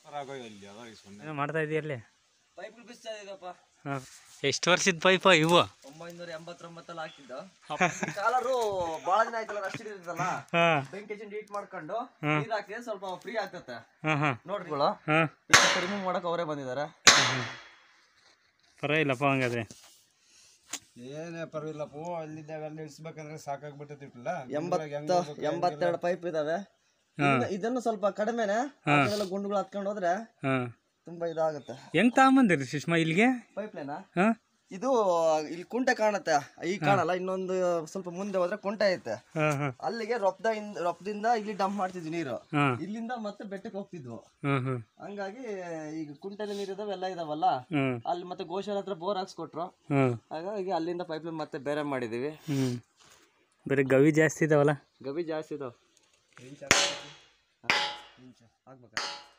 ಏನೋ ಮಾಡ್ತಾ ಇದೆಯಲ್ಲಿ ಪೈಪ್ ಬಿಸ್ತಾ ಇದಪ್ಪ ಹಾಂ ಎಷ್ಟು ವರ್ಷದ ಪೈಪ ಇವು ಒಂಬೈನೂರ ಎಂಬತ್ತೊಂಬತ್ತಲ್ಲಿ ಹಾಕಿದ್ದು ಕಾಲರು ಬಹಳ ದಿನ ಆಯ್ತಲ್ಲ ಅಷ್ಟು ಇರ್ತದಲ್ಲ ಹಾಂ ಬೆಂಕಿ ಹಚ್ಚಿ ಹೀಟ್ ಮಾಡ್ಕೊಂಡು ನೀರ್ ಹಾಕಿದ್ರೆ ಸ್ವಲ್ಪ ಫ್ರೀ ಆಗ್ತತೆ ಹಾಂ ಹಾಂ ನೋಡ್ರಿ ಹಾಂ ರಿಮೂವ್ ಮಾಡಕ್ ಅವರೇ ಬಂದಿದ್ದಾರೆ ಪರವಾಗಿಲ್ಲಪ್ಪ ಹಂಗಾದ್ರೆ ಏನೇ ಪರವಾಗಿಲ್ಲಪ್ಪ ಅಲ್ಲಿದ್ದಾಗ ಅಲ್ಲಿ ಇಳಿಸ್ಬೇಕಂದ್ರೆ ಸಾಕಾಗ್ಬಿಟ್ಟಿಲ್ಲ ಎಂಬತ್ತ ಎಂಬತ್ತೆರಡು ಪೈಪ್ ಇದಾವೆ ಇನ್ನು- ಇದನ್ನು ಸ್ವಲ್ಪ ಕಡಿಮೆನೆ ಆ ಕಡೆ ಎಲ್ಲ ಗುಂಡುಗಳು ಹತ್ಕೊಂಡು ಹೋದ್ರೆ ಹಾಂ ತುಂಬಾ ಇದಾಗುತ್ತೆ ಹೆಂಗ್ ತಗೊಂಬಂದಿರಿ ಸುಷ್ಮಾ ಇಲ್ಲಿಗೆ ಪೈಪ್ ಲೈನಾ ಹಾಂ ಇದು ಇಲ್ಲಿ ಕುಂಟೆ ಕಾಣುತ್ತೆ ಈ ಕಾಣಲ್ಲ ಇನ್ನೊಂದು ಸ್ವಲ್ಪ ಮುಂದೆ ಹೋದ್ರೆ ಕುಂಟೆ ಐತೆ ಹಾಂ ಹಾಂ ಅಲ್ಲಿಗೆ ರೊಪ್ಪದ ರೊಪ್ಪದಿಂದ ಇಲ್ಲಿ ಡಂಪ್ ಮಾಡ್ತಿದ್ವಿ ನೀರು ಹಾಂ ಇಲ್ಲಿಂದ ಮತ್ತೆ ಬೆಟ್ಟಕ್ಕೆ ಹೋಗ್ತಿದ್ವು ಹಾಂ ಹಾಂ ಹಂಗಾಗಿ ಈಗ ಕುಂಟೆಲಿ ನೀರು ಇದಾವೆ ಎಲ್ಲ ಇದಾವಲ್ಲ ಹ್ಞೂ ಅಲ್ಲಿ ಮತ್ತೆ ಗೋಶಾಲ ಹತ್ರ ಬೋರ್ ಹಾಕ್ಸ್ಕೊಟ್ರು ಹ್ಞೂ ಹಾಗಾಗಿ ಅಲ್ಲಿಂದ ಪೈಪ್ ಲೈನ್ ಮತ್ತೆ ಬೇರೆ ಮಾಡಿದೀವಿ ಹ್ಞೂ ಬರೀ ಗವಿ ಜಾಸ್ತಿ ಇದಾವಲ್ಲ ಗವಿ ಜಾಸ್ತಿ ಇದಾವೆ ಆಗ್ಬೇಕಾ